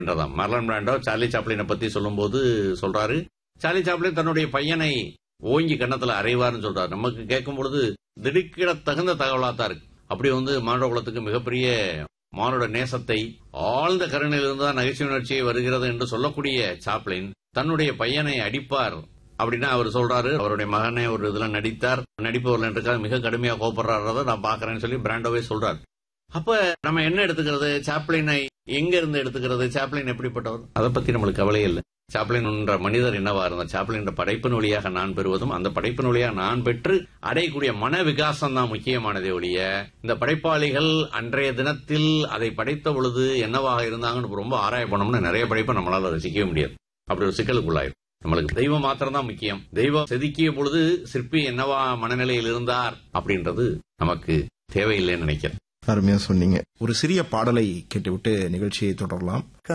என்றதாம் Marlon Brando Charlie சாப்ளினை பத்தி சொல்லும்போது சொல்றாரு சார்லி சாப்ளின் தன்னுடைய பையனை ஓங்கி கன்னத்துல அறைவார்னு சொல்றாரு நமக்கு கேட்கும் பொழுது திடுக்கிட தகுந்த தகவலா தான் இருக்கு அப்படி வந்து மானுட குலத்துக்கு மிகப்பெரிய மானுட நேசத்தை ஆழ்ந்த கருணையிலிருந்து தான் நகைச்சுவை உணர்ச்சியை வருகிறது என்று சொல்லக்கூடிய சாப்ளின் தன்னுடைய பையனை அடிப்பார் அப்படின்னா அவர் சொல்றாரு அவருடைய மகனே ஒரு இதுல நடித்தார் நடிப்பவர்கள் என்றுக்காக மிக கடுமையா கோபப்படுறாரத நான் பாக்குறேன்னு சொல்லி பிராண்டோவே சொல்றாரு அப்ப நம்ம என்ன எடுத்துக்கிறது சாப்ளினை எங்க இருந்து எடுத்துக்கிறது சாப்ளின் எப்படிப்பட்டவர் அதை பத்தி நம்மளுக்கு கவலையே இல்லை சாப்ளின் என்ற மனிதர் என்னவா இருந்தார் சாப்ளின் என்ற படைப்பின் வழியாக நான் பெறுவதும் அந்த படைப்பின் வழியாக நான் பெற்று அடையக்கூடிய மன விகாசம் தான் முக்கியமானதே ஒழிய இந்த படைப்பாளிகள் அன்றைய தினத்தில் அதை படைத்த பொழுது என்னவாக இருந்தாங்கன்னு ரொம்ப ஆராய பண்ணோம்னா நிறைய படைப்பை நம்மளால ரசிக்கவே முடியாது அப்படி ஒரு சிக்கலுக்குள்ளாயிரும் நம்மளுக்கு தெய்வம் மாத்திரம் தான் முக்கியம் தெய்வம் செதுக்கிய பொழுது சிற்பி என்னவா மனநிலையில் இருந்தார் அப்படின்றது நமக்கு தேவையில்லைன்னு நினைக்கிறேன் அருமையா சொன்னீங்க ஒரு சிறிய பாடலை கேட்டுவிட்டு நிகழ்ச்சியை தொடரலாம்